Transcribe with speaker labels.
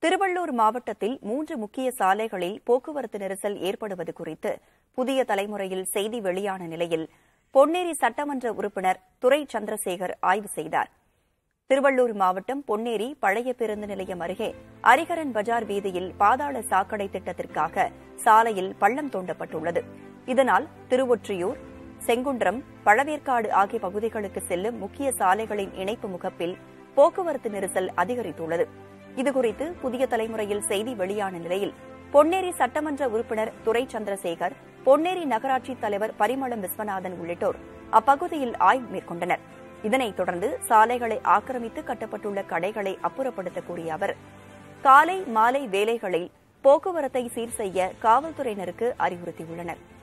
Speaker 1: திருவள்ளூர் மாவட்டத்தில் மூன்று முக்கிய சாலைகளில் போக்குவரத்து நெரிசல் ஏற்படுவது குறித்து புதிய தலைமுறையில் செய்தி வெளியான நிலையில் பொன்னேரி சட்டமன்ற உறுப்பினர் துரை சந்திரசேகர் ஆய்வு செய்தார் திருவள்ளூர் மாவட்டம் பொன்னேரி பழைய பேருந்து நிலையம் அருகே அரிகரன் பஜார் வீதியில் பாதாள சாக்கடை திட்டத்திற்காக சாலையில் பள்ளம் தோண்டப்பட்டுள்ளது இதனால் திருவொற்றியூர் செங்குன்றம் பழவேற்காடு ஆகிய பகுதிகளுக்கு செல்லும் முக்கிய சாலைகளின் இணைப்பு முகப்பில் போக்குவரத்து நெரிசல் அதிகரித்துள்ளது இதுகுறித்து புதிய தலைமுறையில் செய்தி வெளியான நிலையில் பொன்னேரி சட்டமன்ற உறுப்பினர் துரை சந்திரசேகர் பொன்னேரி நகராட்சி தலைவர் பரிமளம் விஸ்வநாதன் உள்ளிட்டோர் அப்பகுதியில் ஆய்வு மேற்கொண்டனர் இதனைத் தொடர்ந்து சாலைகளை ஆக்கிரமித்து கட்டப்பட்டுள்ள கடைகளை அப்புறப்படுத்த கூறிய அவர் காலை மாலை வேளைகளில் போக்குவரத்தை சீர் செய்ய காவல்துறையினருக்கு அறிவுறுத்தியுள்ளனா்